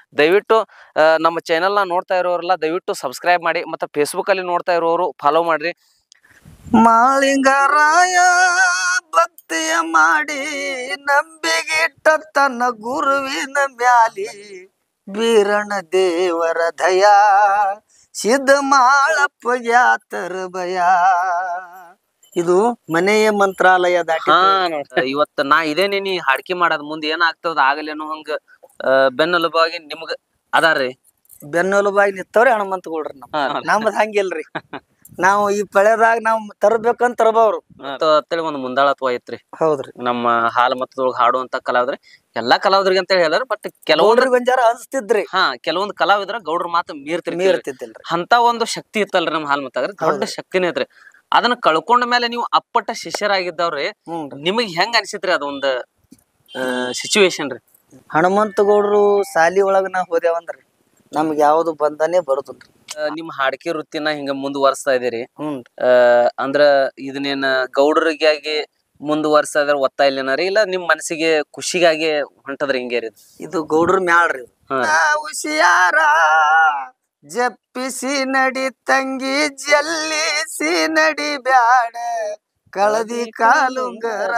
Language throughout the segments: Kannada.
ದಯವಿಟ್ಟು ಆ, ನಮ್ಮ ಚಾನೆಲ್ನ ನೋಡ್ತಾ ಇರೋರೆಲ್ಲ ದಯವಿಟ್ಟು ಸಬ್ಸ್ಕ್ರೈಬ್ ಮಾಡಿ ಮತ್ತು ಫೇಸ್ಬುಕ್ಕಲ್ಲಿ ನೋಡ್ತಾ ಇರೋರು ಫಾಲೋ ಮಾಡಿರಿ ಮಾಳಿಂಗರಾಯ ಭಕ್ತಿಯ ಮಾಡಿ ನಂಬಿಗಿಟ್ಟ ತನ್ನ ಗುರುವಿನ ಮ್ಯಾಲಿ ಬೀರಣ ದೇವರ ದಯಾ ಸಿದ್ಧ ಮಾಳಪ್ಪ ಯಾತರ ಭಯ ಇದು ಮನೆಯ ಮಂತ್ರಾಲಯ ದಾಟಿ ಹಾ ನೋಡ್ತಾ ಇವತ್ತು ನಾ ಇದೇನಿ ನೀ ಹಾಡ್ಕಿ ಮಾಡೋದ್ ಮುಂದೆ ಏನಾಗ್ತದ ಆಗಲೇನೋ ಹಂಗ ಆ, ಬೆನ್ನೆಲುಬಾಗಿ ನಿಮ್ಗ ಅದಾರ್ರಿ ಬೆನ್ನೆಲುಬಾಗಿ ನಿತ್ತವ್ರಿ ಹನುಮಂತ ಗೌಡ್ರಿ ನಮ್ ಹಾ. ನಮ್ದು ಹಂಗಿಲ್ರಿ ನಾವು ಈ ಪಳೆದಾಗ ನಾವು ತರ್ಬೇಕಂತ ತರಬವ್ರು ಅಂತೇಳಿ ಒಂದು ಮುಂದಾಳತ್ವ ಐತ್ರಿ ಹೌದ್ರಿ ನಮ್ಮ ಹಾಲು ಮತದೊಳಗ ಹಾಡುವಂತ ಕಲಾವಿದ್ರಿ ಎಲ್ಲಾ ಕಲಾವಿದ್ರಿಗೆ ಅಂತ ಹೇಳ್ಯಾರ ಬಟ್ ಕೆಲವೊಂದ್ರ ಗೌಡ್ರಿಗೆ ಒಂಜಾರ ಅನ್ಸ್ತಿದ್ರಿ ಹಾ ಕೆಲವೊಂದು ಕಲಾವಿದ್ರ ಗೌಡ್ರ ಮಾತು ಮೀರ್ತಿರ್ತೀವಿ ಮೀರ್ತಿದ್ದಿಲ್ರಿ ಅಂತ ಒಂದು ಶಕ್ತಿ ಇತ್ತಲ್ರಿ ನಮ್ಮ ಹಾಲ್ ಮತ್ತಾಗ್ರಿ ದೊಡ್ಡ ಹೌದ್ರಿ. ಶಕ್ತಿನೇ ಐತ್ರಿ ಅದನ್ನ ಕಳ್ಕೊಂಡ ಮೇಲೆ ನೀವು ಅಪ್ಪಟ ಶಿಷ್ಯರಾಗಿದ್ದವ್ರಿ ಹ್ಞೂ ನಿಮಗ್ ಹೆಂಗ್ ಅನ್ಸಿತ್ರಿ ಅದೊಂದ್ ಸಿಚುವೇಶನ್ ರೀ ಹನುಮಂತ ಗೌಡ್ರು ಸಾಲಿ ಒಳಗ ನಾ ಹೋದೇವಂದ್ರಿ ನಮ್ಗೆ ಯಾವ್ದು ಬಂಧನೇ ಬರುದಿಲ್ರಿ ಆ, ನಿಮ್ ಹಾಡ್ಕಿ ವೃತ್ತಿನ ಹಿಂಗ ಮುಂದುವರ್ಸ್ತಾ ಇದೀರಿ ಹ್ಞೂ ಆ, ಅಂದ್ರ ಇದನ್ನೇನ ಗೌಡರಿಗಾಗಿ ಮುಂದುವರ್ಸಾ ಇದ್ರ ಒತ್ತಾಯ ಇಲ್ಲೇನ ರೀ ಇಲ್ಲ ನಿಮ್ ಮನಸ್ಸಿಗೆ ಖುಷಿಗಾಗಿ ಹೊಂಟದ್ರಿ ಹಿಂಗೆ ರೀ ಇದು? ಇದು ಗೌಡ್ರ ಮ್ಯಾಳ್ರಿ ಇದು. ಹಾ. ಹುಷಿಯಾರ ಜಪ್ಪಿಸಿ ನಡಿ ತಂಗಿ ಜಲ್ಲಿಸಿ ನಡಿ ಬ್ಯಾಡ ಕಳದಿ ಕಾಲುಂಗರ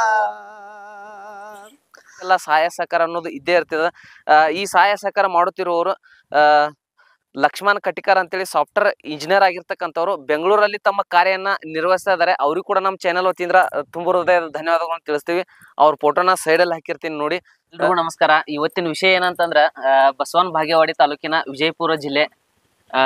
ಎಲ್ಲ ಸಹಾಯ ಸಹಕಾರ ಅನ್ನೋದು ಇದ್ದೇ ಇರ್ತದ ಆ, ಈ ಸಹಾಯ ಸಹಕಾರ ಮಾಡುತ್ತಿರುವವರು ಆ, ಲಕ್ಷ್ಮಣ್ ಕಟಿಕರ್ ಅಂತೇಳಿ ಸಾಫ್ಟ್ವೇರ್ ಇಂಜಿನಿಯರ್ ಆಗಿರ್ತಕ್ಕಂಥವ್ರು ಬೆಂಗಳೂರಲ್ಲಿ ತಮ್ಮ ಕಾರ್ಯನ ನಿರ್ವಹಿಸ್ತಾ ಇದ್ದಾರೆ ಅವ್ರಿಗೂ ಕೂಡ ನಮ್ಮ ಚಾನಲ್ ವತಿಯಿಂದ ತುಂಬ ಹೃದಯದ ಧನ್ಯವಾದಗಳನ್ನು ತಿಳಿಸ್ತೀವಿ ಅವ್ರ ಫೋಟೋನ ಸೈಡಲ್ಲಿ ಹಾಕಿರ್ತೀನಿ ನೋಡಿ ಎಲ್ರಿಗೂ ನಮಸ್ಕಾರ ಇವತ್ತಿನ ವಿಷಯ ಏನಂತಂದ್ರ ಆ, ಬಸವನ ಭಾಗ್ಯವಾಡಿ ತಾಲೂಕಿನ ವಿಜಯಪುರ ಜಿಲ್ಲೆ ಆ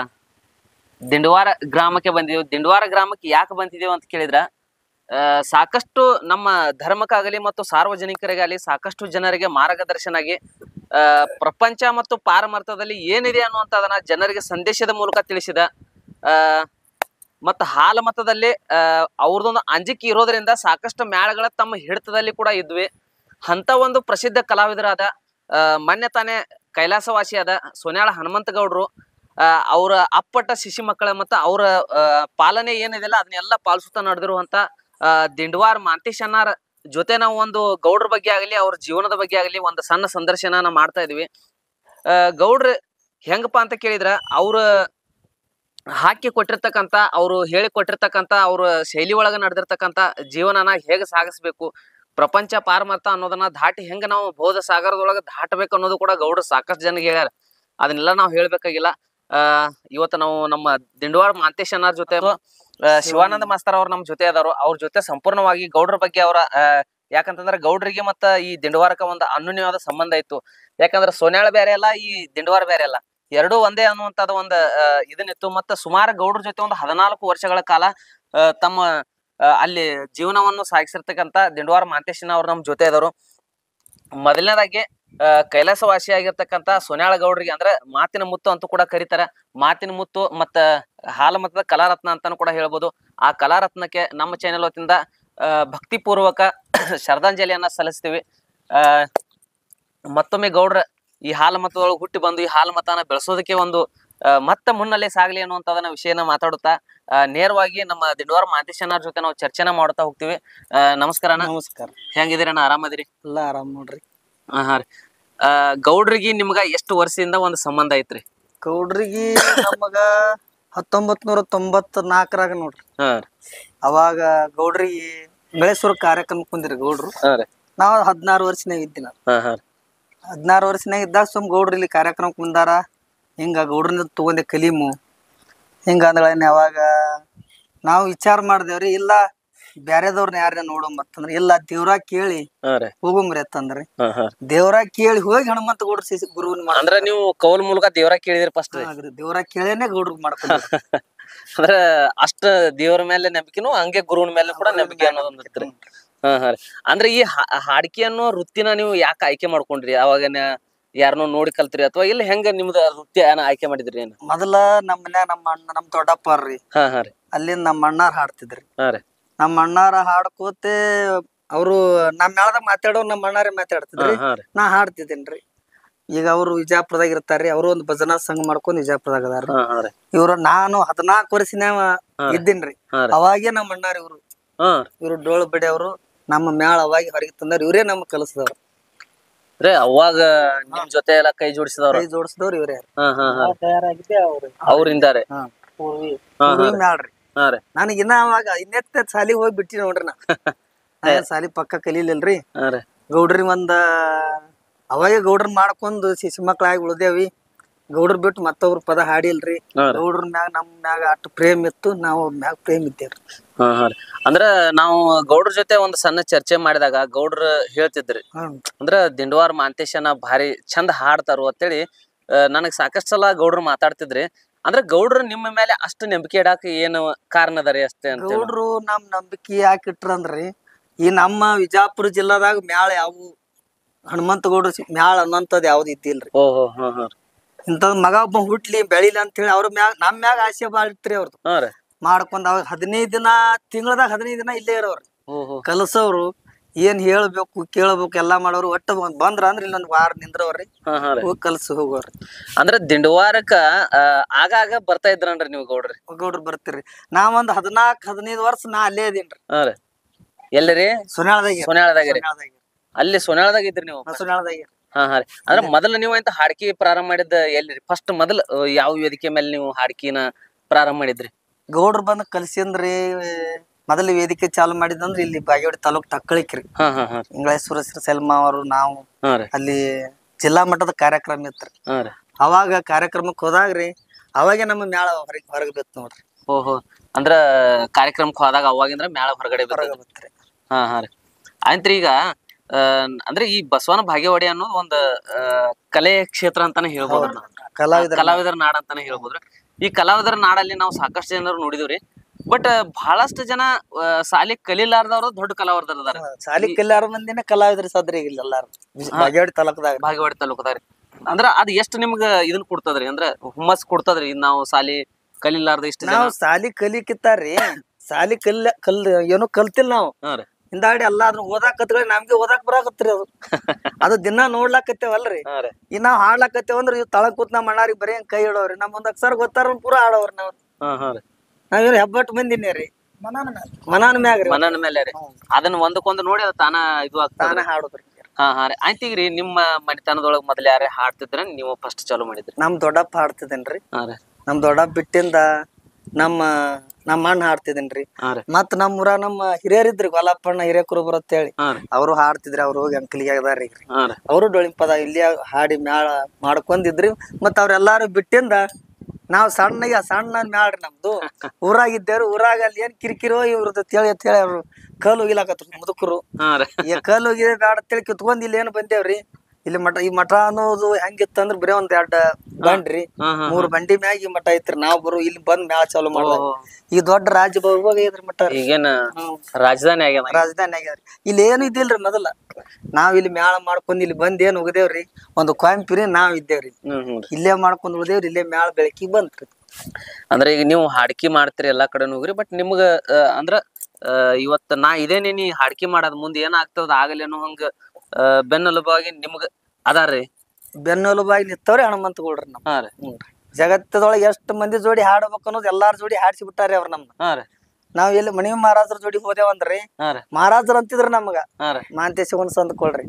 ದಿಂಡವಾರ ಗ್ರಾಮಕ್ಕೆ ಬಂದಿದ್ದೀವಿ ದಿಂಡವಾರ ಗ್ರಾಮಕ್ಕೆ ಯಾಕೆ ಬಂದಿದ್ದೀವಿ ಅಂತ ಕೇಳಿದ್ರ ಆ, ಸಾಕಷ್ಟು ನಮ್ಮ ಧರ್ಮಕ್ಕಾಗಲಿ ಮತ್ತು ಸಾರ್ವಜನಿಕರಿಗಾಗಲಿ ಸಾಕಷ್ಟು ಜನರಿಗೆ ಮಾರ್ಗದರ್ಶನ ಆಗಿ ಆ, ಪ್ರಪಂಚ ಮತ್ತು ಪಾರಮಾರ್ಥದಲ್ಲಿ ಏನಿದೆ ಅನ್ನುವಂಥದನ್ನ ಜನರಿಗೆ ಸಂದೇಶದ ಮೂಲಕ ತಿಳಿಸಿದ ಆ ಮತ್ತು ಹಾಲ ಮತದಲ್ಲಿ ಆ ಅವ್ರದೊಂದು ಅಂಜಿಕೆ ಇರೋದ್ರಿಂದ ಸಾಕಷ್ಟು ಮ್ಯಾಳಗಳ ತಮ್ಮ ಹಿಡಿತದಲ್ಲಿ ಕೂಡ ಇದ್ವಿ ಅಂತ ಒಂದು ಪ್ರಸಿದ್ಧ ಕಲಾವಿದರಾದ ಆ, ಮೊನ್ನೆ ತಾನೇ ಕೈಲಾಸವಾಸಿಯಾದ ಸೋನ್ಯಾಳ ಹನುಮಂತ ಗೌಡ್ರು ಆ, ಅವರ ಅಪ್ಪಟ ಶಿಶು ಮಕ್ಕಳ ಮತ್ತು ಅವರ ಆ, ಪಾಲನೆ ಏನಿದೆಯಲ್ಲ ಅದನ್ನೆಲ್ಲ ಪಾಲಿಸುತ್ತಾ ನಡೆದಿರುವಂತ ಆ, ದಿಂಡವಾರ್ ಮಾಂತೇಶ್ ಅನ್ನಾರ್ ಜೊತೆ ನಾವು ಒಂದು ಗೌಡ್ರ ಬಗ್ಗೆ ಆಗಲಿ ಅವ್ರ ಜೀವನದ ಬಗ್ಗೆ ಆಗಲಿ ಒಂದು ಸಣ್ಣ ಸಂದರ್ಶನ ಮಾಡ್ತಾ ಇದ್ವಿ ಆ, ಗೌಡ್ರ ಹೆಂಗಪ್ಪ ಅಂತ ಕೇಳಿದ್ರ ಅವ್ರ ಹಾಕಿ ಕೊಟ್ಟಿರ್ತಕ್ಕಂತ ಅವ್ರು ಹೇಳಿ ಕೊಟ್ಟಿರ್ತಕ್ಕಂತ ಅವ್ರ ಶೈಲಿ ಒಳಗ ನಡೆದಿರ್ತಕ್ಕಂತ ಜೀವನನ ಹೇಗೆ ಸಾಗಿಸ್ಬೇಕು ಪ್ರಪಂಚ ಪಾರಮಾರ್ಥ ಅನ್ನೋದನ್ನ ದಾಟಿ ಹೆಂಗ ನಾವು ಬೋಧ ಸಾಗರದೊಳಗ ದಾಟಬೇಕು ಅನ್ನೋದು ಕೂಡ ಗೌಡ್ರು ಸಾಕಷ್ಟು ಜನಗೆ ಹೇಳ್ಯಾರ ಅದನ್ನೆಲ್ಲ ನಾವು ಹೇಳ್ಬೇಕಾಗಿಲ್ಲ ಆ ಇವತ್ತು ನಾವು ನಮ್ಮ ದಿಂಡವಾಡ ಮಾಂತೇಶ್ ಅನ್ನಾರ್ ಜೊತೆ ಆ, ಶಿವಾನಂದ ಮಾಸ್ತರ್ ಅವ್ರು ನಮ್ ಜೊತೆ ಅದಾರು ಅವ್ರ ಜೊತೆ ಸಂಪೂರ್ಣವಾಗಿ ಗೌಡ್ರ ಬಗ್ಗೆ ಅವರ ಯಾಕಂತಂದ್ರೆ ಗೌಡ್ರಿಗೆ ಮತ್ತ ಈ ದಿಂಡವಾರಕ್ಕ ಒಂದು ಅನ್ಯೋನ್ಯವಾದ ಸಂಬಂಧ ಇತ್ತು ಯಾಕಂದ್ರೆ ಸೋನ್ಯಾಳ ಬೇರೆ ಅಲ್ಲ ಈ ದಿಂಡವಾರ ಬೇರೆ ಅಲ್ಲ ಎರಡೂ ಒಂದೇ ಅನ್ನುವಂಥದ್ದು ಒಂದು ಇದನ್ನಿತ್ತು ಮತ್ತೆ ಸುಮಾರು ಗೌಡ್ರ ಜೊತೆ ಒಂದು ಹದಿನಾಲ್ಕು ವರ್ಷಗಳ ಕಾಲ ಆ, ತಮ್ಮ ಆ, ಅಲ್ಲಿ ಜೀವನವನ್ನು ಸಾಗಿಸಿರ್ತಕ್ಕಂಥ ದಿಂಡವಾರ ಮಾಂತೇಶನ ಅವ್ರು ನಮ್ ಜೊತೆ ಇದಾರು ಮೊದಲನೇದಾಗಿ ಆ, ಕೈಲಾಸವಾಸಿ ಆಗಿರ್ತಕ್ಕಂಥ ಸೋನ್ಯಾಳ ಗೌಡ್ರಿಗೆ ಅಂದ್ರೆ ಮಾತಿನ ಮುತ್ತು ಅಂತೂ ಕೂಡ ಕರೀತಾರೆ ಮಾತಿನ ಮುತ್ತು ಮತ್ತ ಹಾಲ ಮತದ ಕಲಾರತ್ನ ಅಂತಾನು ಕೂಡ ಹೇಳ್ಬೋದು ಆ ಕಲಾರತ್ನಕ್ಕೆ ನಮ್ಮ ಚಾನೆಲ್ ವತಿಯಿಂದ ಆ, ಭಕ್ತಿಪೂರ್ವಕ ಶ್ರದ್ಧಾಂಜಲಿಯನ್ನ ಸಲ್ಲಿಸ್ತೀವಿ ಆ ಮತ್ತೊಮ್ಮೆ ಗೌಡ್ರ ಈ ಹಾಲ ಮತದೊಳಗೆ ಹುಟ್ಟಿ ಬಂದು ಈ ಹಾಲ ಮತನ ಬೆಳೆಸೋದಕ್ಕೆ ಒಂದು ಆ, ಮತ್ತೆ ಮುನ್ನಲ್ಲೇ ಸಾಗ್ಲಿ ಅನ್ನುವಂಥದನ್ನ ವಿಷಯನ ಮಾತಾಡುತ್ತಾ ಆ, ನೇರವಾಗಿ ನಮ್ಮ ದಿಂಡವಾರ ಮಾಂತೇಶಣ್ಣರ ಜೊತೆ ನಾವು ಚರ್ಚೆನ ಮಾಡ್ತಾ ಹೋಗ್ತೀವಿ ಆ, ನಮಸ್ಕಾರ ಅಣ್ಣ ನಮಸ್ಕಾರ ಹೆಂಗಿದ್ದೀರಣ್ಣ ಆರಾಮದಿರಿ ಎಲ್ಲ ಆರಾಮ್ ನೋಡ್ರಿ ಹಾ ಹಾ ರೀ ಆ, ಗೌಡ್ರಿಗೆ ನಿಮ್ಗ ಎಷ್ಟು ವರ್ಷದಿಂದ ಒಂದು ಸಂಬಂಧ ಐತ್ರಿ ಗೌಡ್ರಿಗೆ ನಮಗ ಹತ್ತೊಂಬತ್ ನೂರ ತೊಂಬತ್ ನಾಲ್ಕರಾಗ ನೋಡ್ರಿ ಹಾ ಅವಾಗ ಗೌಡ್ರಿಗೆ ಬೆಳೆಸೂರ್ ಕಾರ್ಯಕ್ರಮ ಕುಂದಿರಿ ಗೌಡ್ರು ಹಾ ರೀ ನಾವ್ ಹದಿನಾರು ವರ್ಷನಾಗ ಇದ್ದಿ ನಾನು ಹಾ ಹಾ ಹದಿನಾರು ವರ್ಷನಾಗ ಇದ್ದಾಗ ಸುಮ್ ಗೌಡ್ರು ಇಲ್ಲಿ ಕಾರ್ಯಕ್ರಮಕ್ಕೆ ಬಂದಾರ ಹಿಂಗ ಗೌಡ್ರಿಂದ ತಗೊಂಡೆ ಕಲೀಮು ಹಿಂಗ ಅಂದ್ಗಳೇನೆ ಅವಾಗ ನಾವು ವಿಚಾರ ಮಾಡ್ದೇವ್ರಿ ಇಲ್ಲ ಬ್ಯಾರೆದವ್ರನ್ನ ಯಾರನ್ನ ನೋಡಂಬತ್ತಂದ್ರ ಇಲ್ಲ ದೇವ್ರ ಕೇಳಿ ಹಾ ರೀ ಹೋಗಂಬ್ರಿ ಅಂತಂದ್ರಿ ಹಾ ಹಾ ದೇವ್ರ ಕೇಳಿ ಹೋಗಿ ಹನುಮಂತ ಗೌಡ್ರ ಶಿಶು ಗುರುವಿನ ಮಾಡ ಅಂದ್ರ ನೀವು ಕೌಲ್ ಮೂಲಕ ದೇವ್ರ ಕೇಳಿದಿರಿ ಫಸ್ಟ್ ರೀ ದೇವ್ರ ಕೇಳೇನೆ ಗೌಡ್ರಿಗೆ ಮಾಡ್ಕೊಂಡ್ರಿ ಅಂದ್ರ ಅಷ್ಟ ದೇವ್ರ ಮೇಲೆ ನಂಬಿಕೆನು ಹಂಗೆ ಗುರುವಿನ ಮೇಲೆ ಕೂಡ ನಂಬಿಕೆ ಅನ್ನೋದೊಂದು ಇರ್ತ್ರಿ ಹಾ ಹಾ ರೀ ಅಂದ್ರೆ ಈ ಹಾ- ಹಾಡ್ಕಿ ಅನ್ನೋ ವೃತ್ತಿನ ನೀವು ಯಾಕೆ ಆಯ್ಕೆ ಮಾಡ್ಕೊಂಡ್ರಿ ಅವಾಗ ಯಾರನ್ನೋ ನೋಡಿ ಕಲ್ತ್ರಿ ಅಥವಾ ಇಲ್ಲ ಹೆಂಗ ನಿಮ್ದ ವೃತ್ತಿ ಏನ ಆಯ್ಕೆ ಮಾಡಿದ್ರಿ ಏನ ಮೊದಲ ನಮ್ಮ ಮನ್ಯಾಗ ನಮ್ಮ ಅಣ್ಣ ನಮ್ಮ ದೊಡ್ಡಪ್ಪಾರ್ರಿ ಹಾ ಹಾ ರೀ ಅಲ್ಲಿಂದ ನಮ್ಮ ಅಣ್ಣಾರ್ ಹಾಡ್ತಿದ್ರಿ ಹಾ ರೀ ನಮ್ಮ ಅಣ್ಣಾರ ಹಾಡ್ಕೋತೆ ಅವರು ನಮ್ಮ ಮೇಳದಾಗ ಮಾತಾಡೋ ನಮ್ಮ ಅಣ್ಣಾರೇ ಹಾ ಮಾತಾಡ್ತಿದ್ರಿ ಹಾ ರೀ ನಾ ಹಾಡ್ತಿದ್ದೇನ್ರಿ ಈಗ ಅವರು ವಿಜಯಪುರದಾಗ ಇರ್ತಾರ್ರಿ ಅವರು ಒಂದು ಭಜನಾ ಸಂಘ ಮಾಡ್ಕೊಂಡು ವಿಜಯಪುರದಾಗ ಅದಾರ ಹಾ ಹಾ ರೀ ಇವ್ರು ನಾನು ಹದಿನಾಲ್ಕು ವರ್ಷನ್ಯಾಗ ಇದ್ದೀನ್ರಿ ಹಾ ರೀ ಅವಾಗೇ ನಮ್ಮ ಅಣ್ಣಾರ ಇವ್ರು ಹಾ ಇವ್ರು ಡೋಳು ಬಿಡಿ ಅವರು ನಮ್ಮ ಮ್ಯಾಳ ಅವಾಗ ಹೊರಗೆ ತಂದಾರ ಇವರೇ ನಮ್ಗೆ ಕಲಿಸಿದವ್ರು ಅಂದ್ರೆ ಅವಾಗ ನಿಮ್ ಜೊತೆ ಎಲ್ಲ ಕೈ ಜೋಡಿಸಿದವ್ರ ಕೈ ಜೋಡಿಸಿದವ್ರು ಇವ್ರೇ ಹಾ ಹಾ ಹಾ ತಯಾರಾಗಿದ್ದೆ ಅವ್ರು ಅವ್ರಿಂದಾರೆ ಹಾ ಪೂರ್ವಿ ಹಾ, ಪೂರ್ವಿ ಮ್ಯಾಳ್ರಿ ಹಾ ರೀ ನನಗೆ ಇನ್ನ ಅವಾಗ ಇನ್ನೆತ್ತ ಸಾಲಿಗೆ ಹೋಗಿ ಬಿಟ್ಟಿ ನೋಡ್ರಿ ನಾ ನಾ ಏನ್ ಸಾಲಿ ಪಕ್ಕ ಕಲೀಲಿಲ್ರಿ ಹಾ ರೀ ಗೌಡ್ರಿ ಒಂದ ಅವಾಗ ಗೌಡ್ರ ಮಾಡ್ಕೊಂಡು ಶಿಶು ಮಕ್ಳಾಗಿ ಉಳ್ದೇವಿ ಗೌಡ್ರ ಬಿಟ್ಟು ಮತ್ತೊಬ್ರ ಪದ ಹಾಡಿಲ್ರಿ ಹಾ ರೀ ಗೌಡ್ರ ಮ್ಯಾಗ ನಮ್ ಮ್ಯಾಗ ಅಷ್ಟು ಪ್ರೇಮ್ ಇತ್ತು ನಾವು ಅವ್ರ ಮ್ಯಾಗ ಪ್ರೇಮ್ ಇದ್ದೇವ್ರಿ ಹಾ ಹಾ ರೀ ಅಂದ್ರ ನಾವು ಗೌಡ್ರ ಜೊತೆ ಒಂದ್ ಸಣ್ಣ ಚರ್ಚೆ ಮಾಡಿದಾಗ ಗೌಡ್ರ ಹೇಳ್ತಿದ್ರಿ ಹ್ಮ್ ಅಂದ್ರ ದಿಂಡವಾರ ಮಾಂತೇಶನ ಭಾರಿ ಚಂದ ಹಾಡ್ತಾರು ಅಂತೇಳಿ ಆ, ನನಗ್ ಸಾಕಷ್ಟು ಸಲ ಗೌಡ್ರು ಮಾತಾಡ್ತಿದ್ರಿ ಅಂದ್ರ ಗೌಡ್ರು ನಿಮ್ಮ ಮೇಲೆ ಅಷ್ಟು ನಂಬಿಕೆ ಇಡಾಕ ಏನು ಕಾರಣ ಅದರಿ ಅಷ್ಟೇ ಅಂತ ಗೌಡ್ರು ನಮ್ ನಂಬಿಕೆ ಯಾಕೆ ಇಟ್ರಂದ್ರಿ ಈ ನಮ್ಮ ವಿಜಾಪುರ ಜಿಲ್ಲಾದಾಗ ಮ್ಯಾಳ ಯಾವ ಹನುಮಂತ ಗೌಡ್ರ ಸಿ- ಮ್ಯಾಳ ಅನ್ನೋಂಥದ್ದು ಯಾವ್ದು ಇದ್ದಿಲ್ರಿ ಓಹೋ ಹಾ ಹಾ ರೀ. ಇಂಥದ್ ಮಗ ಒಬ್ಬ ಹುಟ್ಲಿ ಬೆಳಿಲಿ ಅಂತ ಹೇಳಿ ಅವ್ರ ಮ್ಯಾಗ ನಮ್ ಮ್ಯಾಗ ಆಸೆ ಬಾಳ ಇತ್ರಿ ಅವ್ರದ್ದು ಹಾ ರೀ ಮಾಡ್ಕೊಂಡ್ ಅವಾಗ ಹದಿನೈದು ದಿನ ತಿಂಗಳದಾಗ ಹದಿನೈದು ದಿನ ಇಲ್ಲೇ ಇರೋರು ಓಹೋ ಕಲಸೋರು ಏನ್ ಹೇಳ್ಬೇಕು ಕೇಳ್ಬೇಕು ಎಲ್ಲಾ ಮಾಡೋರು ಒಟ್ಟ ಒಂದ್ ಬಂದ್ರ ಅಂದ್ರ ಇಲ್ಲೊಂದ್ ವಾರ ನಿಂದ್ರವ್ರಿ ಹಾ ಹಾ ರೀ ಹೋಗಿ ಕಲ್ಸಿ ಹೋಗೋರಿ ಅಂದ್ರ ದಿಂಡವಾರಕ್ಕ ಆ, ಆಗಾಗ ಬರ್ತಾ ಇದ್ರನ್ರಿ ನೀವು ಗೌಡ್ರಿ ಗೌಡ್ರು ಬರ್ತೀರಿ ನಾ ಒಂದ್ ಹದಿನಾಲ್ಕ್ ಹದಿನೈದು ವರ್ಷ ನಾ ಅಲ್ಲೇ ಇದೀನ್ರಿ ಹಾ ರೀ ಎಲ್ಲಿರಿ ಸುನ್ಯಾಳದಾಗ ಸೊನ್ಯಾಳದಾಗ ರೀ ಅಲ್ಲಿ ಸೊನ್ಯಾಳದಾಗ ಇದ್ರಿ ನೀವು ಸುನ್ಯಾಳದಾಗ ಹಾ ಹಾ ರೀ ಅಂದ್ರ ಮೊದಲು ನೀವು ಅಂತ ಹಾಡ್ಕಿ ಪ್ರಾರಂಭ ಮಾಡಿದ್ದ ಎಲ್ಲಿರಿ ಫಸ್ಟ್ ಮೊದಲ್ ಆ, ಯಾವ ವೇದಿಕೆ ಮೇಲೆ ನೀವು ಹಾಡ್ಕಿನ ಪ್ರಾರಂಭ ಮಾಡಿದ್ರಿ ಗೌಡ್ರು ಬಂದ್ ಕಲ್ಸಿಂದ್ರಿ ಮೊದಲ ವೇದಿಕೆ ಚಾಲು ಮಾಡಿದಂದ್ರ ಇಲ್ಲಿ ಬಾಗೇವಾಡಿ ತಾಲೂಕ್ ಟಕ್ಕಳಿಕ್ರಿ ಹಾ ಹಾ ಹಾ ಇಂಗಳೇಶ್ವರ ಸೆಲ್ಮಾ ಅವರು ನಾವು ಹಾ ರೀ ಅಲ್ಲಿ ಜಿಲ್ಲಾ ಮಟ್ಟದ ಕಾರ್ಯಕ್ರಮ ಇತ್ರಿ ಹಾ ರೀ ಅವಾಗ ಕಾರ್ಯಕ್ರಮಕ್ಕೆ ಹೋದಾಗ್ರಿ ಅವಾಗೆ ನಮ್ಮ ಮ್ಯಾಳ ಹೊರಗೆ ಹೊರಗೆ ಬಿತ್ತು ನೋಡ್ರಿ ಓಹೋ ಅಂದ್ರ ಕಾರ್ಯಕ್ರಮಕ್ಕೆ ಹೋದಾಗ ಅವಾಗಿಂದ್ರ ಮ್ಯಾಳ ಹೊರಗಡೆ ಹೊರಗೆ ಬರ್ತದ ಬಿತ್ರಿ ಹಾ ಹಾ ರೀ ಆಯ್ತ್ರಿ ಈಗ ಆ, ಅಂದ್ರೆ ಈ ಬಸವನ ಭಾಗ್ಯವಾಡಿ ಅನ್ನೋದು ಒಂದು ಆ, ಕಲೆ ಕ್ಷೇತ್ರ ಅಂತಾನೆ ಹೇಳ್ಬೋದು ನಾವು. ಕಲಾವಿದರ ಕಲಾವಿದರ ನಾಡ್ ಅಂತಾನೆ ಹೇಳ್ಬೋದ್ರಿ ಈ ಕಲಾವಿದರ ನಾಡಲ್ಲಿ ನಾವು ಸಾಕಷ್ಟು ಜನರು ನೋಡಿದಿವ್ರಿ ಬಟ್ ಬಹಳಷ್ಟು ಜನ ಆ, ಸಾಲಿ ಕಲಿಲಾರ್ದವ್ರು ದೊಡ್ಡ ಕಲಾವಿದರು ಅದಾರ ಶಾಲಿ ಕಲ್ಯಾರ ಮಂದಿನ ಕಲಾವಿದ್ರ ಸದ್ರಿ ಈಗ ಎಲ್ಲಾರು ಬಾಗೇವಾಡಿ ತಾಲೂಕದಾಗ ಭಾಗ್ಯವಾಡಿ ತಾಲೂಕದಾಗ ಅಂದ್ರ ಅದ್ ಎಷ್ಟ್ ನಿಮ್ಗ ಇದನ್ ಕೊಡ್ತದ್ರಿ ಅಂದ್ರ ಹುಮ್ಮಸ್ ಕೊಡ್ತದ್ರಿ ಇದ್ ನಾವು ಸಾಲಿ ಕಲಿಲಾರ್ದ ಇಷ್ಟ ಜನ ನಾವು ಸಾಲಿ ಕಲಿಕಿತ್ತಾರ್ರಿ ಸಾಲಿ ಕಲ್ ಕಲ್ ಏನೋ ಕಲ್ತಿಲ್ಲ ನಾವು ಹಾ ರೀ ಹಿಂದಾಡಿ ಎಲ್ಲ ಅದ್ರ ಓದಾಕ್ ಕತ್ಕೊಳ್ಳಿ ನಮ್ಗೆ ಓದಾಕ್ ಬರಾಕತ್ರಿ ಅದು ಅದು ದಿನ ನೋಡ್ಲಾಕತ್ತೇವಲ್ರಿ ಹಾ ರೀ ಈಗ ನಾವ್ ಹಾಡ್ಲಾಕತ್ತೇವ ಅಂದ್ರ ಇವ್ ತಳಗ್ ಕೂತ್ ನಮ್ಮ ಅಣ್ಣಾರಿಗೆ ಬರೀ ಹಂಗ್ ಕೈ ಇಡೋರಿ ನಮ್ ಒಂದ್ ಅಕ್ಷರ ಗೊತ್ತಾರ ಪೂರಾ ಆಡೋರಿ ನಾವ್ ಹಾ ಹಾ ರೀ ನಾವೇನು ಹೆಬ್ಬಟ್ಟು ಮಂದಿನೇ ರೀ ಮನಾನ ಮ್ಯಾಗ್ರಿ ಮನನ ಮೇಲೆ ರೀ ಅದನ್ನ ಒಂದಕ್ಕೊಂದು ನೋಡಿ ಅದ್ ತಾನ ಇದು ಆಗ್ತಾನ ತಾನೇ ಹಾಡೋದ್ರಿ ಹಾ ಹಾ ರೀ ಆಯ್ತೀಗ್ರಿ ನಿಮ್ಮ ಮನೆತನದೊಳಗ ಮೊದಲ ಯಾರೇ ಹಾಡ್ತಿದ್ರ ನೀವು ಫಸ್ಟ್ ಚಾಲೂ ಮಾಡಿದ್ರಿ ನಮ್ ದೊಡ್ಡಪ್ಪ ಹಾಡ್ತಿದ್ದೇನ್ರಿ ಹಾ ರೀ ನಮ್ ದೊಡ್ಡಪ್ಪ ಬಿಟ್ಟಿಂದ ನಮ್ಮ ನಮ್ಮ ಅಣ್ಣ ಹಾಡ್ತಿದ್ದೇನ್ರಿ ಹಾ ರೀ ಮತ್ ನಮ್ಮ ಊರ ನಮ್ಮ ಹಿರಿಯರಿದ್ರಿ ಗೊಲ್ಲಪ್ಪಣ್ಣ ಹಿರೇಕುರುಬರ್ ಅಂತ ಹೇಳಿ ಹಾ ರೀ ಅವರು ಹಾಡ್ತಿದ್ರಿ ಅವ್ರು ಹೋಗಿ ಅಂಕಲಿಗೆ ಆಗದಾರಿ ಈಗ ಹಾ ರೀ ಅವರು ಡೊಳಿಂಪದ ಇಲ್ಲಿ ಹಾಡಿ ಮ್ಯಾಳ ಮಾಡ್ಕೊಂಡಿದ್ರಿ ಮತ್ತ ಅವ್ರೆಲ್ಲಾರು ಬಿಟ್ಟಿಂದ ನಾವ್ ಸಣ್ಣಗೆ ಸಣ್ಣ ಮ್ಯಾಳ್ರಿ ನಮ್ದು ಊರಾಗಿದ್ದೇವ್ರಿ ಊರಾಗ ಅಲ್ಲಿ ಏನ್ ಕಿರಿಕಿರೋ ಇವ್ರದ್ದು ತೇಳಿ ಅಂತ ಹೇಳಿ ಅವ್ರು ಕಲ್ಲು ಹೋಗಿಲಾಕತ್ರು ಮುದುಕರು ಹಾ ರೀ ಈ ಕಲ್ಲು ಹೋಗಿದೆ ಬ್ಯಾಡ ಅಂತೇಳಿ ಕಿತ್ಕೊಂಡ್ ಇಲ್ಲಿ ಏನ್ ಬಂದೇವ್ರಿ ಇಲ್ಲಿ ಮಠ ಈ ಮಠ ಅನ್ನೋದು ಹೆಂಗಿತ್ತಂದ್ರ ಬರೀ ಒಂದ್ ಎರಡ್ ಬಂಡ್ರಿ ಹಾ ಹಾ ಮೂರ್ ಬಂಡಿ ಮ್ಯಾಗ ಈ ಮಠ ಐತ್ರಿ ನಾವ್ ಬರೋ ಇಲ್ಲಿ ಬಂದ್ ಮ್ಯಾಳ ಚಾಲು ಮಾಡ್ದ ಓಹೋ. ಈ ದೊಡ್ಡ ರಾಜಭೋಗ ಐತ್ರಿ ಮಠ ರೀ. ಈಗೇನ ಹ್ಮ್. ರಾಜಧಾನಿ ಆಗ್ಯದ ರಾಜಧಾನಿ ಆಗ್ಯಾದ್ರಿ ಇಲ್ಲಿ ಏನು ಇದ್ದಿಲ್ರಿ ಮೊದಲ ನಾವ್ ಇಲ್ಲಿ ಮ್ಯಾಳ ಮಾಡ್ಕೊಂಡ್ ಇಲ್ಲಿ ಬಂದ್ ಏನ್ ಹೋಗದೇವ್ರಿ ಒಂದು ಕೊಯಂಪಿರಿ ನಾವ್ ಇದ್ದೇವ್ರಿ ಹ್ಮ್ ಹ್ಮ್ ರೀ. ಇಲ್ಲೇ ಮಾಡ್ಕೊಂಡ್ ಉಳ್ದೇವ್ರಿ ಇಲ್ಲೇ ಮ್ಯಾಳ ಬೆಳಕಿಗೆ ಬಂತ್ರಿ ಅಂದ್ರ ಈಗ ನೀವು ಹಾಡ್ಕಿ ಮಾಡ್ತೀರಿ ಎಲ್ಲಾ ಕಡೆ ಹೋಗ್ರಿ ಬಟ್ ನಿಮ್ಗ ಆ, ಅಂದ್ರ ಆ, ಇವತ್ತ ನಾ ಇದೇನೇ ನೀ ಹಾಡ್ಕಿ ಮಾಡೋದ್ ಮುಂದೆ ಏನಾಗ್ತದ ಆಗಲೇನೋ ಹಂಗ ಆ, ಬೆನ್ನೆಲುಬಾಗಿ ನಿಮ್ಗ ಅದಾರ್ರಿ ಬೆನ್ನೆಲುಬಾಗಿ ನಿತ್ತವ್ರಿ ಹನುಮಂತ ಗೌಡ್ರಿ ನಮ್ ಹಾ ರೀ ಜಗತ್ತದೊಳಗೆ ಎಷ್ಟ್ ಮಂದಿ ಜೋಡಿ ಹಾಡ್ಬೇಕು ಅನ್ನೋದು ಎಲ್ಲಾರ ಜೋಡಿ ಹಾಡ್ಸಿ ಬಿಟ್ಟಾರಿ ಅವ್ರ ನಮ್ನ ಹಾ ರೀ ನಾವ್ ಎಲ್ಲಿ ಮಣಿ ಮಹಾರಾಜರ ಜೋಡಿ ಹೋದೇವಂದ್ರಿ ಹಾ ರೀ ಮಹಾರಾಜರ್ ಅಂತಿದ್ರ ನಮಗ ಹಾ ರೀ ಮಾಂತೇಶವನ್ ಸಂದ್ ಕೊಡ್ರಿ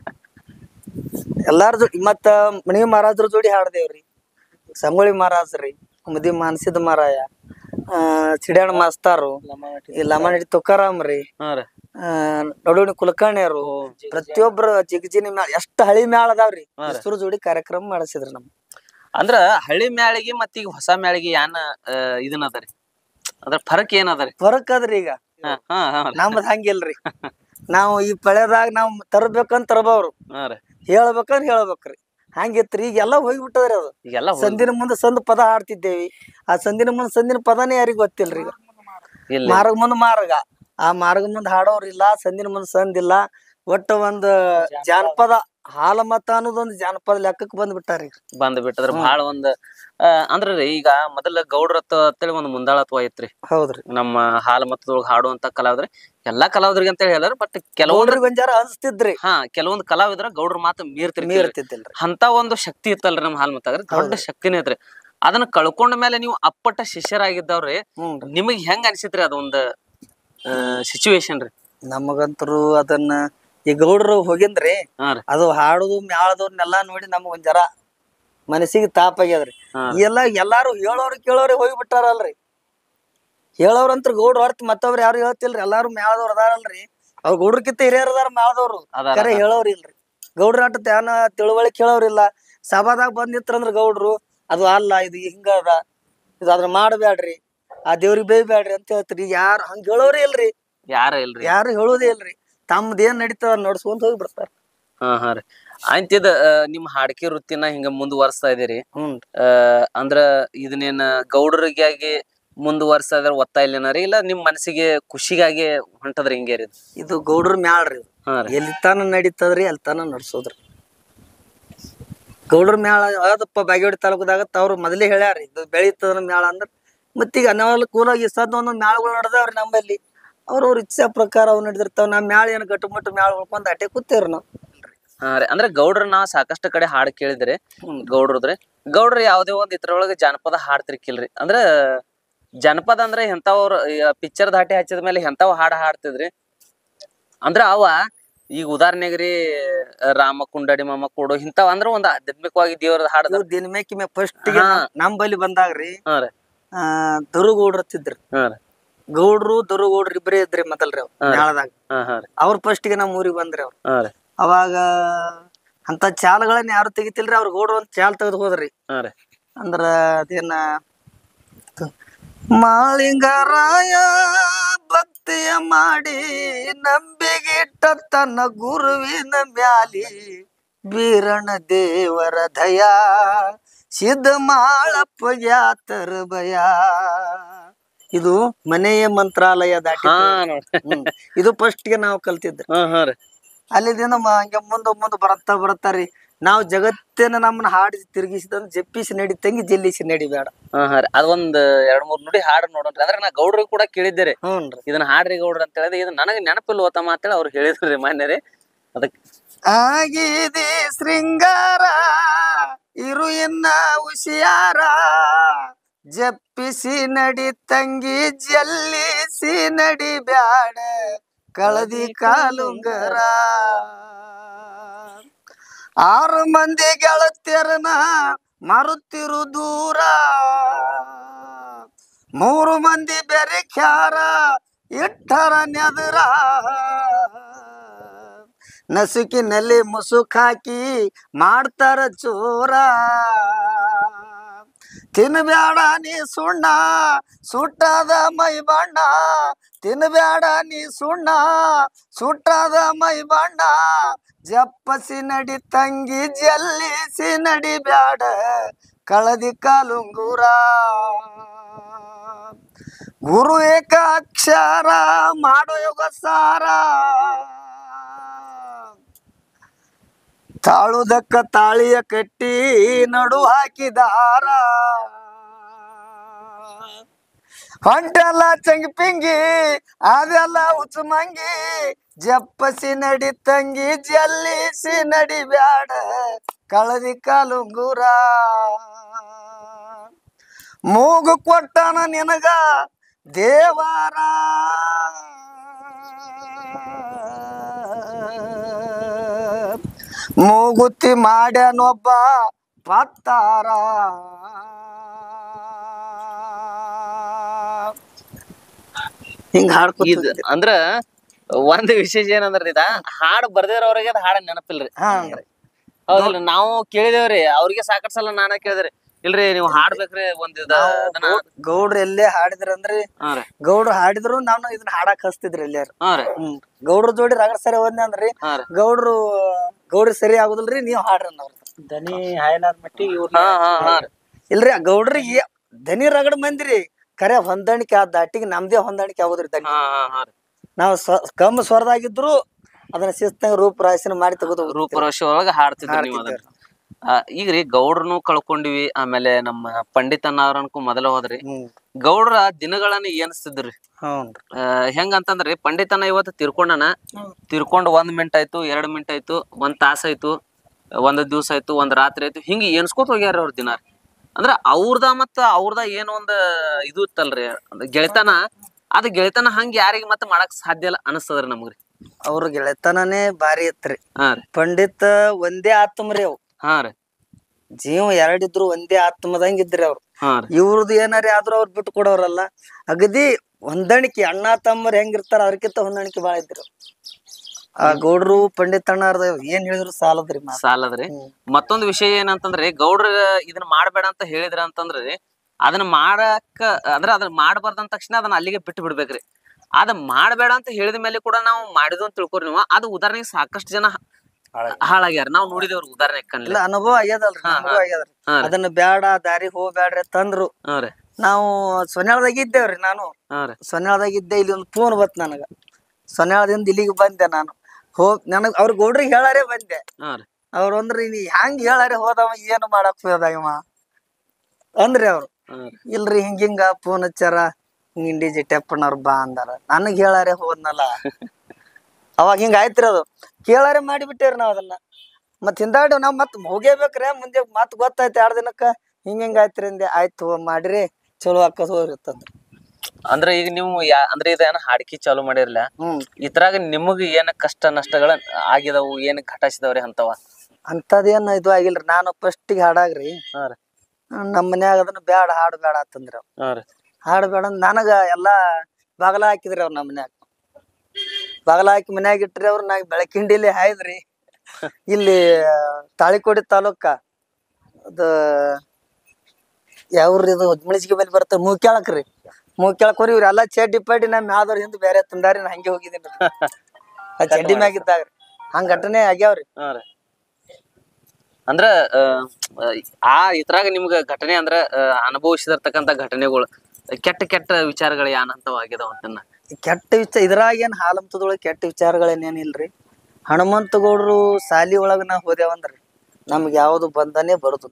ಎಲ್ಲಾರ ಜೋಡಿ ಮತ್ತ ಮಣಿ ಮಹಾರಾಜರ ಜೋಡಿ ಹಾಡ್ದೇವ್ರಿ ಸಂಗೊಳ್ಳಿ ಮಹಾರಾಜ್ರಿ ಮುದಿ ಮಾನಸಿದ ಮಾರಾಯ ಆ ಸಿಡ್ಯಾಣ ಮಾಸ್ತಾರು ಈ ಲಮಣಿ ತುಕಾರಾಮ್ ರೀ ಹಾ ರೀ ಆ ನಡುವಣಿ ಕುಲಕರ್ಣಿಯರು ಪ್ರತಿಯೊಬ್ರು ಜಿಗಜಿನಿ ಮ್ಯಾಳ ಎಷ್ಟ್ ಹಳಿ ಮ್ಯಾಳ ಅದಾವ್ರಿ ಹೆಸರು ಜೋಡಿ ಕಾರ್ಯಕ್ರಮ ಮಾಡಿಸಿದ್ರಿ ನಮ್ ಅಂದ್ರ ಹಳ್ಳಿ ಮ್ಯಾಳಿಗೆ ಮತ್ತ ಈಗ ಹೊಸ ಮ್ಯಾಳಿಗೆ ಯಾನ ಆ, ಇದನ್ನ ಅದರಿ ಅದ್ರ ಫರಕ್ ಏನ್ ಅದರಿ ಫರಕ್ ಅದ್ರಿ ಈಗ ಹಾ ಹಾ ಹಾ ರೀ. ನಮ್ದ್ ಹಂಗಿಲ್ರಿ ನಾವು ಈ ಪಳೆದಾಗ ನಾವ್ ತರ್ಬೇಕಂತ ತರಬವ್ರು ಹಾ ರೀ ಹೇಳ್ಬೇಕಂದ್ರ ಹೇಳ್ಬೇಕ್ರಿ ಹಂಗಿತ್ರಿ ಈಗ ಎಲ್ಲಾ ಹೋಗ್ಬಿಟ್ಟದ್ರಿ ಅದು ಈಗೆಲ್ಲ ಹೋಗ್- ಸಂದಿನ ಮುಂದೆ ಸಂದ್ ಪದ ಹಾಡ್ತಿದ್ದೇವಿ ಆ ಸಂದಿನ ಮುಂದೆ ಸಂದಿನ ಪದನೇ ಯಾರಿಗ್ ಗೊತ್ತಿಲ್ರಿ ಈಗ ಇಲ್ಲ ಮಾರ್ಗ ಮುಂದ್ ಮಾರ್ಗ ಆ ಮಾರ್ಗ ಮುಂದ್ ಹಾಡೋರಿಲ್ಲ ಸಂದಿನ ಮುಂದ್ ಸಂದಿಲ್ಲ ಒಟ್ಟ ಒಂದ್ ಜಾನಪದ ಹಾಲ ಮತ ಅನ್ನೋದೊಂದ್ ಜಾನಪದ ಲೆಕ್ಕಕ್ಕೆ ಬಂದ್ ಬಿಟ್ಟಾರಿ ಬಂದ್ ಬಿಟ್ಟದ್ರ ಬಹಳ ಒಂದ್ ಆ, ಅಂದ್ರ ರೀ ಈಗ ಮೊದಲ ಗೌಡ್ರತ್ತ ಅಂತೇಳಿ ಒಂದ್ ಮುಂದಾಳತ್ವ ಐತ್ರಿ ಹೌದ್ರಿ ನಮ್ಮ ಹಾಲ ಮತದೊಳಗ ಹಾಡುವಂತ ಕಲಾವಿದ್ರ ಎಲ್ಲಾ ಕಲಾವಿದ್ರಿಗೆ ಅಂತ ಹೇಳಾರ ಬಟ್ ಕೆಲವೊಂದ್ ಗೌಡ್ರಿಗೆ ಒಂದ್ ಜರ ಅನ್ಸ್ತಿದ್ರಿ ಹಾ ಕೆಲವೊಂದ್ ಕಲಾವಿದ್ರ ಗೌಡ್ರ ಮಾತು ಮೀರ್ತಿರ್ತೀವಿ ಮೀರ್ತಿದ್ದಿಲ್ರಿ ಅಂತ ಒಂದು ಶಕ್ತಿ ಇತ್ತಲ್ರಿ ನಮ್ ಹಾಲ್ ಮತ್ತಾಗ್ರಿ ದೊಡ್ಡ ಶಕ್ತಿನೇ ಐತ್ರಿ ಅದನ್ನ ಕಳ್ಕೊಂಡ ಮೇಲೆ ನೀವು ಅಪ್ಪಟ ಶಿಷ್ಯರಾಗಿದ್ದವ್ರಿ ಹ್ಮ್ ನಿಮಗ್ ಹೆಂಗ್ ಅನ್ಸಿತ್ರಿ ಅದೊಂದ್ ಸಿಚುವೇಶನ್ ರೀ ನಮಗಂತರು ಅದನ್ನ ಈ ಗೌಡ್ರು ಹೋಗಿಂದ್ರಿ ಹಾ ರೀ ಅದು ಹಾಡುದು ಮ್ಯಾಳದವ್ರನ್ನೆಲ್ಲಾ ನೋಡಿ ನಮ್ಗ್ ಒಂದ್ ಜರ ಮನಸ್ಸಿಗೆ ತಾಪ ಆಗ್ಯದ್ರಿ ಹಾ. ಎಲ್ಲ ಎಲ್ಲಾರು ಹೇಳೋರು ಕೇಳೋರಿ ಹೋಗಿ ಬಿಟ್ಟಾರಲ್ರಿ ಹೇಳೋರಂತ್ರ ಗೌಡ್ರು ಹೊರ್ತ ಮತ್ತೊಬ್ರು ಯಾರು ಹೇಳ್ತಿಲ್ರಿ ಎಲ್ಲಾರು ಮ್ಯಾಳದವ್ರು ಅದಾರಲ್ರಿ ಅವ್ರ ಗೌಡ್ರಕ್ಕಿಂತ ಹಿರಿಯರ್ ಅದಾರ ಮ್ಯಾಳದವ್ರು ಅದಾರ ಕರೆ ಹೇಳೋರ್ ಇಲ್ರಿ ಗೌಡ್ರ ಆಟ ಧ್ಯಾನ ತಿಳುವಳಿಕೆ ಹೇಳೋರಿಲ್ಲ ಸಭಾದಾಗ ಬಂದ್ ನಿಂತ್ರಂದ್ರ ಗೌಡ್ರು ಅದು ಅಲ್ಲ ಇದು ಹಿಂಗ ಅದ ಇದು ಅದ್ರ ಮಾಡಬ್ಯಾಡ್ರಿ ಆ ದೇವ್ರಿಗೆ ಬೇಯ್ಬ್ಯಾಡ್ರಿ ಅಂತ ಹೇಳ್ತೀರಿ ಯಾರು ಹಂಗ ಹೇಳೋರಿ ಇಲ್ರಿ ಯಾರ ಇಲ್ರಿ ಯಾರು ಹೇಳೋದೇ ಇಲ್ರಿ ತಮ್ದೇನ್ ನಡೀತದ ನಡ್ಸ್ಕೊಂತ ಹೋಗಿ ಬಿಡ್ತಾರ ಹಾ ಹಾ ರೀ ಆಯ್ತಿದ ನಿಮ್ ಹಾಡ್ಕಿ ವೃತ್ತಿನ ಹಿಂಗ ಮುಂದುವರ್ಸ್ತಾ ಇದೀರಿ ಹ್ಮ್ ಆ, ಅಂದ್ರ ಇದನ್ನೇನ ಗೌಡರಿಗಾಗಿ ಮುಂದುವರ್ಸ್ತಾ ಇದಾರ ಒತ್ತಾಯಿಲ್ಲೇನ ರೀ ಇಲ್ಲ ನಿಮ್ ಮನಸ್ಸಿಗೆ ಖುಷಿಗಾಗಿ ಹೊಂಟದ್ರಿ ಹಿಂಗೆ ರೀ ಇದು? ಇದು ಗೌಡ್ರ ಮ್ಯಾಳ್ರಿ ಇದು. ಹಾ ರೀ ಎಲ್ಲಿ ತಾನ ನಡೀತದ್ರಿ ಅಲ್ಲಿ ತಾನ ನಡ್ಸೋದ್ರಿ ಗೌಡ್ರ ಮ್ಯಾಳ ಅದಪ್ಪ ಬಾಗೇವಾಡಿ ತಾಲೂಕದಾಗ ಅವ್ರು ಮೊದಲೇ ಹೇಳ್ಯಾರಿ ಇದು ಬೆಳೀತದ ಮ್ಯಾಳ ಅಂದ್ರ ಮತ್ತೀಗ ಅನಾನುಕೂಲಾಗಿ ಸದ್ ಒಂದೊಂದ್ ಮ್ಯಾಳಗಳು ನಡೆದಾವ್ರಿ ನಮ್ಮಲ್ಲಿ ಅವ್ರವ್ರ ಇಚ್ಛೆ ಪ್ರಕಾರ ಅವ್ ನಡೆದಿರ್ತಾವ ನಮ್ ಮ್ಯಾಳ ಏನ್ ಗಟ್ಟುಮುಟ್ಟು ಮ್ಯಾಳ ಉಳ್ಕೊಂಡ್ ಅಟೆ ಕೂತೇವ್ರಿ ನಾವು ಹಾ ರೀ ಅಂದ್ರೆ ಗೌಡ್ರ ನಾ ಸಾಕಷ್ಟು ಕಡೆ ಹಾಡ್ ಕೇಳಿದ್ರಿ ಹ್ಮ್. ಗೌಡ್ರದ್ರಿ ಗೌಡ್ರ ಯಾವ್ದೇ ಒಂದ್ ಇದ್ರೊಳಗ ಜಾನಪದ ಹಾಡ್ ತಿರ್ಕಿಲ್ರಿ ಅಂದ್ರ ಜನಪದ ಅಂದ್ರೆ ಎಂತಾವ್ರ ಪಿಕ್ಚರ್ ದಾಟಿ ಹಚ್ಚಿದ ಮೇಲೆ ಎಂತಾವ್ ಹಾಡ್ ಹಾಡ್ತಿದ್ರಿ ಅಂದ್ರ ಅವ ಈಗ ಉದಾಹರಣೆಗೆ ರೀ ರಾಮ ಕುಂಡಡಿ ಮಾಮ ಕೊಡು ಇಂತಾವ್ ಅಂದ್ರ ಒಂದ್ ಆಧ್ಯಾತ್ಮಿಕವಾಗಿ ದೇವ್ರದ ಹಾಡದ ಇವ್ ದಿನಮೇಕಿಮೆ ಫಸ್ಟ್ ಗೆ ಹಾ. ನಮ್- ನಮ್ ಬಲಿ ಬಂದಾಗ್ರಿ ಹಾ ರೀ ಆ ದರುಗೌಡ್ರ ತಿದ್ರಿ ಹಾ ರೀ ಗೌಡ್ರು ದರುಗೌಡ್ರು ಇಬ್ರೇ ಇದ್ರಿ ಮೊದಲ್ರಿ ಅವ್ರು ಹಾ. ಮ್ಯಾಳದಾಗ ಹಾ ಹಾ ರೀ ಅವ್ರ ಫಸ್ಟ್ ಗೆ ನಮ್ಮ ಊರಿಗೆ ಬಂದ್ರಿ ಅವ್ರು ಹಾ ರೀ ಅವಾಗ ಅಂತ ಚಾಲ್ಗಳನ್ನ ಯಾರು ತೆಗಿತಿಲ್ರಿ ಅವ್ರ ಗೌಡ್ರು ಒಂದ್ ಚಾಲ್ ತೆಗೆದು ಹೋದ್ರಿ ಹಾ ರೀ ಅಂದ್ರ ಅದೇನ ಮಾಳಿಂಗರಾಯ ಭಕ್ತಿಯ ಮಾಡಿ ನಂಬಿಗಿಟ್ಟ ತನ್ನ ಗುರುವಿನ ಮ್ಯಾಲಿ ಬೀರಣ ದೇವರ ದಯಾ ಸಿದ್ಧ ಮಾಳಪ್ಪ ಯಾತರ ಭಯ ಇದು ಮನೆಯ ಮಂತ್ರಾಲಯ ದಾಟಿ ಹಾ ನೋಡ್ರಿ ಹ್ಮ್. ಇದು ಫಸ್ಟ್ ಗೆ ನಾವು ಕಲ್ತಿದ್ರಿ ಹಾ ಹಾ ರೀ ಅಲ್ಲಿದಿಂದ ಮ- ಹಂಗೆ ಮುಂದೆ ಮುಂದೆ ಬರತ್ತಾ ಬರತ್ತಾರಿ ನಾವು ಜಗತ್ತಿನ ನಮ್ಮನ್ನ ಹಾಡಿ ತಿರುಗಿಸಿದಂದ್ರೆ ಜಪ್ಪಿಸಿ ನಡಿತಂಗಿ ಜಲ್ಲಿಸಿ ನಡಿಬೇಡ ಹಾ ಹಾ ರೀ ಅದೊಂದ್ ಎರಡ್ ಮೂರ್ ನುಡಿ ಹಾಡ್ ನೋಡೋಣ್ರಿ ಅಂದ್ರೆ ನಾ ಗೌಡ್ರಿಗೆ ಕೂಡ ಕೇಳಿದ್ದೆ ರೀ ಹ್ಞೂನ್ರಿ ಇದನ್ನ ಹಾಡ್ರಿ ಗೌಡ್ರ ಅಂತ ಹೇಳಿದ್ರೆ ಇದು ನನಗೆ ನೆನಪಿಲ್ಲ ಓತಮ್ಮ ಅಂತೇಳಿ ಅವ್ರು ಹೇಳಿದ್ರಿ ಮಾನ್ಯ ರೀ ಅದಕ್ಕೆ ಆಗಿದೆ ಶೃಂಗಾರ ಇರು ಇನ್ನ ಹುಷಿಯಾರ ಜಪ್ಪಿಸಿ ನಡಿ ತಂಗಿ ಜಲ್ಲಿಸಿ ನಡಿ ಬ್ಯಾಡ ಕಳದಿ ಕಾಲುಂಗರ ಆರು ಮಂದಿ ಗೆಳತಿಯರನ ಮರುತ್ತಿರು ದೂರ ಮೂರು ಮಂದಿ ಬೆರಿಖ್ಯಾರ ಇಟ್ಟರ ನೆದರ ನಸುಕಿನಲ್ಲಿ ಮುಸುಕಾಕಿ ಮಾಡ್ತಾರ ಚೋರ ತಿನ್ಬ್ಯಾಡ ನೀ ಸುಣ್ಣ ಸುಟ್ಟದ ಮೈ ಬಣ್ಣ ತಿನ್ಬ್ಯಾಡ ನೀ ಸುಣ್ಣ ಸುಟ್ಟದ ಮೈ ಬಣ್ಣ ಜಪ್ಪಸಿ ನಡಿ ತಂಗಿ ಜಲ್ಲಿಸಿ ನಡಿ ಬ್ಯಾಡ ಕಳದಿ ಕಾಲುಂಗೂರ ಗುರು ಏಕ ಅಕ್ಷರ ಮಾಡೋ ಯೋಗ ಸಾರ ತಾಳುದಕ್ಕ ತಾಳಿಯ ಕಟ್ಟಿ ನಡು ಹಾಕಿದಾರ ಹೊಂಟೆಲ್ಲ ಚಂಗಿ ಪಿಂಗಿ ಅದೆಲ್ಲ ಉಚ್ಚುಮಂಗಿ ಜಪ್ಪಸಿ ನಡಿ ತಂಗಿ ಜಲ್ಲಿಸಿ ನಡಿ ಬ್ಯಾಡ ಕಳದಿ ಕಾಲುಂಗೂರ ಮೂಗು ಕೊಟ್ಟನ ನಿನಗ ದೇವಾರ ಮೂಗುತಿ ಮಾಡ್ಯಾನೊಬ್ಬ ಪತ್ತಾರ ಹಿಂಗ ಇದ್ ಹಾಡ್ಕೊತ ಅಂದ್ರ ಒಂದ್ ವಿಶೇಷ ಏನಂದ್ರ ಇದ ಹಾಡ್ ಬರ್ದಿರೋರಿಗೆ ಅದ್ ಹಾಡ ನೆನಪಿಲ್ರಿ ಹಾ ಹೌದಲ್ಲ ನಾವು ಕೇಳಿದೇವ್ರಿ ಅವ್ರಿಗೆ ಸಾಕಷ್ಟು ಸಲ ನಾನ ಕೇಳಿದ್ರಿ ಇಲ್ರಿ ನೀವು ಹಾಡ್ಬೇಕ್ರಿ ಒಂದ್ ಇದ ಅದನ್ನ ಗೌಡ್ರು ಎಲ್ಲೇ ಹಾಡಿದ್ರಂದ್ರಿ ಹಾ ರೀ ಗೌಡ್ರು ಹಾಡಿದ್ರು ನಾನು ಇದನ್ನ ಹಾಡಕ್ ಹಚ್ತಿದ್ರಿ ಎಲ್ಲಾರು ಹಾ ರೀ ಹ್ಮ್ ಗೌಡ್ರ ಜೋಡಿ ರಗಡ್ ಸರಿ ಹೋದ್ನೆ ಅಂದ್ರಿ ಹಾ ರೀ ಗೌಡ್ರು ಗೌಡ್ರಿ ಸರಿ ಆಗುದಿಲ್ರಿ ನೀವ್ ಹಾಡ್ರಿ ಅನ್ನೋರು ದನಿ ಹಾಯನಾರ್ ಮಟ್ಟಿ ಇವ್ರ ಹಾ ಹಾ ಹಾ ರೀ ಇಲ್ರಿ ಆ ಗೌಡ್ರಿಗೆ ದನಿ ರಗಡ್ ಮಂದಿರಿ ಕರೆ ಹೊಂದಾಣಿಕೆ ಆ ದಾಟಿಗೆ ನಮ್ದೇ ಹೊಂದಾಣಿಕೆ ಆಗುದ್ರಿ ದನಿ ಹಾ ಹಾ ಹಾ ರೀ ನಾವು ಸ್ವ ಕಮ್ಮಿ ಸ್ವರದಾಗಿದ್ರು ಅದನ್ನ ಶಿಸ್ತಾಗ ರೂಪರಾಶಿನ ಮಾಡಿ ತೆಗೆದು ರೂಪರೋಷ ಒಳಗ ಹಾಡ್ತಿದ್ರಿ ನೀವು ಅದನ್ನ ಆ, ಈಗ ರೀ ಗೌಡ್ರನು ಕಳ್ಕೊಂಡಿವಿ ಆಮೇಲೆ ನಮ್ಮ ಪಂಡಿತನ್ನವ್ರನ್ಕು ಮೊದಲ ಹೋದ್ರಿ ಹ್ಮ್ ಗೌಡ್ರ ದಿನಗಳನ್ನ ಏನಿಸ್ತಿದ್ರಿ ಹ್ಞೂನ್ರಿ ಆ, ಹೆಂಗಂತಂದ್ರಿ ಪಂಡಿತನ ಇವತ್ತು ತಿರ್ಕೊಂಡನ ತಿರ್ಕೊಂಡ್ ಒಂದ್ ಮಿನಿಟ್ ಆಯ್ತು ಎರಡ್ ಮಿನಿಟ್ ಆಯ್ತು ಒಂದ್ ತಾಸ ಆಯ್ತು ಒಂದ್ ದಿವ್ಸ ಆಯ್ತು ಒಂದ್ ರಾತ್ರಿ ಆಯ್ತು ಹಿಂಗ ಎನ್ಸ್ಕೊತ ಹೋಗ್ಯಾರ ಅವ್ರ ದಿನ ಅಂದ್ರ ಅವ್ರದ ಮತ್ತ ಅವ್ರದ ಏನೋ ಒಂದ್ ಇದು ಇತ್ತಲ್ರಿ ಅದ್ ಗೆಳೆತನ ಅದ್ ಗೆಳೆತನ ಹಂಗ ಯಾರಿಗ ಮತ್ತ ಮಾಡಕ್ ಸಾಧ್ಯ ಇಲ್ಲ ಅನಸ್ತದ್ರಿ ನಮ್ಗ್ರಿ ಅವ್ರ ಗೆಳೆತನನೇ ಭಾರಿ ಇತ್ರಿ ಹಾ ರೀ ಪಂಡಿತ್ ಒಂದೇ ಆತ್ಮರಿ ಅವ್ ಹಾ ರೀ ಜೀವ ಎರಡಿದ್ರು ಒಂದೇ ಆತ್ಮದಂಗ ಇದ್ರಿ ಅವ್ರು ಹಾ ರೀ ಇವ್ರದ್ದು ಏನಾರ ಆದ್ರೂ ಅವ್ರು ಬಿಟ್ಟು ಕೊಡೋರಲ್ಲ ಅಗದಿ ಹೊಂದಾಣಿಕೆ ಅಣ್ಣ ತಮ್ಮರು ಹೆಂಗಿರ್ತಾರ ಅವ್ರಕ್ಕಿಂತ ಹೊಂದಾಣಿಕೆ ಬಾಳ ಇದ್ರು ಆ ಗೌಡ್ರು ಪಂಡಿತ್ ಅಣ್ಣಾರ್ದ ಏನ್ ಹೇಳಿದ್ರು ಸಾಲದ್ರಿ ಮಾತು ಸಾಲದ್ರಿ ಮತ್ತೊಂದು ವಿಷಯ ಏನಂತಂದ್ರೆ ಗೌಡ್ರ ಇದನ್ನ ಮಾಡ್ಬೇಡ ಅಂತ ಹೇಳಿದ್ರ ಅಂತಂದ್ರಿ ಅದನ್ನ ಮಾಡಕ್ಕ ಅಂದ್ರ ಅದನ್ನ ಮಾಡಬಾರ್ದಂತ ತಕ್ಷಣ ಅದನ್ನ ಅಲ್ಲಿಗೆ ಬಿಟ್ಟು ಬಿಡ್ಬೇಕ್ರಿ ಅದ ಮಾಡ್ಬೇಡ ಅಂತ ಹೇಳಿದ ಮೇಲೆ ಕೂಡ ನಾವು ಮಾಡಿದ್ವು ಅಂತ ತಿಳ್ಕೊರಿ ನೀವು ಅದು ಉದಾಹರಣೆಗೆ ಸಾಕಷ್ಟು ಜನ ಹಾಳಾಗ್ಯಾರ ನಾವು ನೋಡಿದೇವ್ರಿ ಉದಾಹರಣೆ ಇಲ್ಲ ಕಣ್ಲಿ ಅನುಭವ ಆಗ್ಯದಲ್ರಿ ಹಾ, ಅನುಭವ ಆಗ್ಯದ್ರಿ ಹಾ ರೀ ಅದನ್ನ ಬ್ಯಾಡ ದಾರಿ ಹೋಗ್ಬ್ಯಾಡ್ರಿ ತಂದ್ರು ಹಾ ರೀ ನಾವು ಸೊನ್ಯಾಳದಾಗ ಇದ್ದೇವ್ರಿ ನಾನು ಹಾ ರೀ ಸೊನ್ಯಾಳದಾಗ ಇದ್ದೆ ಇಲ್ಲಿ ಒಂದು ಫೋನ್ ಬತ್ ನನಗ ಸೊನ್ಯಾಳದಿಂದ ಇಲ್ಲಿಗೆ ಬಂದೆ ನಾನು ಹೋಗ್ ನನಗ್ ಅವ್ರ ಗೌಡ್ರಿಗೆ ಹೇಳಾರೆ ಬಂದೆ ಹಾ ರೀ ಅವ್ರು ಅಂದ್ರ ನೀ ಹ್ಯಾಂಗ್ ಹೇಳಾರೆ ಹೋದವ ಏನು ಮಾಡಕ್ ಹೋದ ಇವ ಅಂದ್ರಿ ಅವ್ರು ಹಾ ರೀ ಇಲ್ರಿ ಹಿಂಗ ಹಿಂಗ ಫೋನ್ ಹಚ್ಚಾರ ಹಿಂಗ್ ಡಿ ಜಿ ಟೆಪ್ಪಣ್ಣವ್ರು ಬಾ ಅಂದಾರ ನನಗ್ ಹೇಳಾರೆ ಹೋದ್ನಲ್ಲ ಅವಾಗ ಹಿಂಗ ಆಯ್ತ್ರಿ ಅದು ಕೇಳಾರೆ ಮಾಡಿಬಿಟ್ಟೇವ್ರಿ ನಾವ್ ಅದನ್ನ ಮತ್ ಹಿಂದಾಡಿ ನಾವ್ ಮತ್ ಹೋಗೇಬೇಕ್ರೆ ಮುಂದೆ ಮತ್ ಗೊತ್ತಾಯ್ತು ಎರಡ್ ದಿನಕ್ಕ ಹಿಂಗ ಹಿಂಗ ಆಯ್ತ್ರಿ ಅಂದೆ ಆಯ್ತು ಮಾಡ್ರಿ ಚಲೋ ಆಕ್ಕದ್ ಹೋಗಿರ್ತಂದ್ರ ಅಂದ್ರೆ ಈಗ ನೀವು ಯಾ ಅಂದ್ರೆ ಇದೇನ ಹಾಡ್ಕಿ ಚಾಲು ಮಾಡಿರ್ಲ ಹ್ಮ್ ಇದ್ರಾಗ ನಿಮಗ್ ಏನ ಕಷ್ಟ ನಷ್ಟಗಳ ಆಗಿದವು ಏನ್ ಘಟಿಸಿದವ್ರಿ ಅಂತವ ಅಂತದೇನ್ ಇದು ಆಗಿಲ್ರಿ ನಾನು ಫಸ್ಟಿಗೆ ಹಾಡಾಗ್ರಿ ಹಾ ರೀ ನಮ್ಮ ಮನ್ಯಾಗ ಅದನ್ನ ಬ್ಯಾಡ ಹಾಡು ಬೇಡ ಅಂತಂದ್ರ ಹಾ ರೀ ಹಾಡು ಬೇಡ ಅಂದ್ ನನಗ ಎಲ್ಲಾ ಬಾಗಲ ಹಾಕಿದ್ರಿ ಅವ್ರ ನಮ್ಮ ಮನ್ಯಾಗ ಬಾಗಲ ಹಾಕಿ ಮನ್ಯಾಗ ಇಟ್ರಿ ಅವ್ರ ನಾ ಬೆಳಕಿಂಡಿಲಿ ಹಾಯ್ದ್ರಿ ಇಲ್ಲಿ ತಾಳಿಕೋಡಿ ತಾಲೂಕ ಅದ ಯಾವ್ರಿ ಇದು ಮುಳಿಸಿಗೆ ಮೇಲೆ ಬರ್ತಾರ ಮೂಕ್ಯಾಳಕ್ ರೀ ಮೂಕ್ಯಾಳಕ್ ಹೋರಿ ಇವ್ರೆಲ್ಲಾ ಚಡ್ಡಿ ಪಡ್ಡಿ ನಮ್ ಯಾವ್ದವ್ರ ಹಿಂದ್ ಬೇರೆ ತಂದಾರಿ ನಾ ಹಂಗೆ ಹೋಗಿದ್ದೀನಿ ಆ ಚಡ್ಡಿ ಮ್ಯಾಗ ಇದ್ದಾಗ್ರಿ ಹಂಗ ಘಟನೆ ಆಗ್ಯಾವ್ರಿ ಹಾ ರೀ ಅಂದ್ರ ಆ, ಆ ಇದ್ರಾಗ ನಿಮ್ಗ ಘಟನೆ ಅಂದ್ರ ಆ, ಅನುಭವಿಸಿದಿರ್ತಕ್ಕಂತ ಘಟನೆಗಳು ಕೆಟ್ಟ ಕೆಟ್ಟ ವಿಚಾರಗಳು ಏನಂತವ ಆಗಿದಾವ ಅಂತನ್ನ ಕೆಟ್ಟ ವಿಚಾರ ಇದ್ರಾಗ ಏನ್ ಹಾಲಂತದೊಳಗ ಕೆಟ್ಟ ವಿಚಾರಗಳೇನೇನಿಲ್ರಿ ಹನುಮಂತ ಗೌಡ್ರು ಸಾಲಿ ಒಳಗ ನಾ ಹೋದೇವಂದ್ರಿ ನಮ್ಗೆ ಯಾವ್ದು ಬಂಧನೇ ಬರುದು